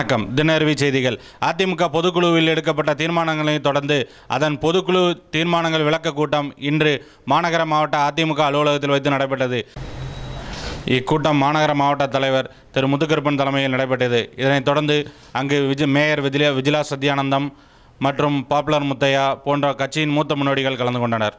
வணக்கம் தினஅரவி செய்திகள் அதிமுக பொதுக்குழுவில் எடுக்கப்பட்ட தீர்மானங்களை தொடர்ந்து அதன் பொதுக்குழு தீர்மானங்கள் விளக்க கூட்டம் இன்று மாநகர மாவட்ட அதிமுக அலுவலகத்தில் வைத்து நடைபெற்றது இக்கூட்டம் மாநகர மாவட்ட தலைவர் திரு முத்துக்கருப்பன் தலைமையில் நடைபெற்றது இதனைத் தொடர்ந்து அங்கு விஜி மேயர் விஜிலா விஜிலா சத்யானந்தம் மற்றும் பாப்புலர் முத்தையா போன்ற கட்சியின் மூத்த முன்னோடிகள் கலந்து கொண்டனர்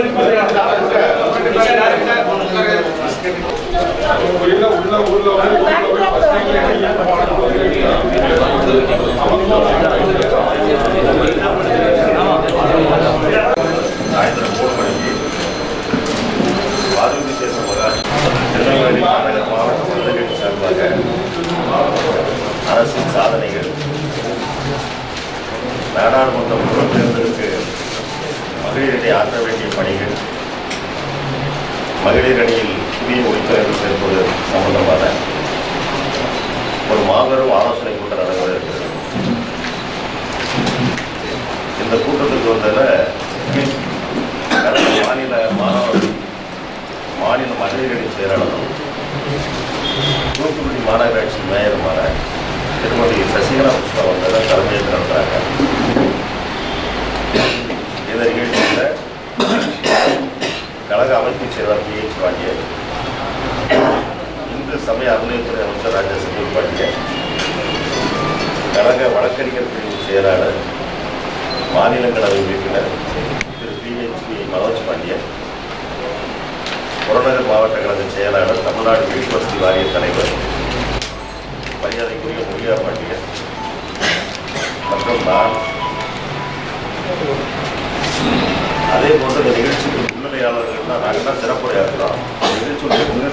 சாயந்தரம் மூணு மணிக்கு வாது விசேஷ மகால் திருநெல்வேலி மாநகர மாவட்ட முதலீடு சார்பாக அரசின் சாதனைகள் நாடாளுமன்ற முதல் தேர்தலுக்கு மகளிரிடையே ஆற்ற வேண்டிய பணிகள் மகளிர் அணியில் புதிய உறுப்பினர்கள் சேர்ப்பது சம்பந்தமான ஒரு மாபெரும் ஆலோசனை கூட்டம் நடைபெற இருக்கிறது இந்த கூட்டத்துக்கு வந்ததில் கடந்த மாநில மாணவர் மாநில மகளிரணி செயலாளரும் தூத்துக்குடி மாநகராட்சி மேயருமான திருமதி சசிகலா புஷ்பா வந்ததை தலைமையேற்று நடத்துகிறாங்க இந்த நிகழ்ச்சியில் கழக அமைப்பு செயலாளர் பி எச் பாண்டியன் இந்து சமய அறநிலையத்துறை அமைச்சர் ராஜா செந்தில் பாண்டியன் கழக வழக்கறிஞர் பிரிவு செயலாளர் மாநிலங்களவை உறுப்பினர் திரு பிஹெச்பி மனோஜ் பாண்டியன் புறநகர் மாவட்ட கழக செயலாளர் தமிழ்நாடு வீட்டு வசதி வாரிய தலைவர் மரியாதைக்குரிய முருகா பாண்டியன் மற்றும் நான் அதே போன்ற இந்த நிகழ்ச்சிக்கு முன்னிலையாளர்கள்லாம் நாங்கள் தான் சிறப்புரையாற்றுறோம் இந்த நிகழ்ச்சியுடைய முன்னிலை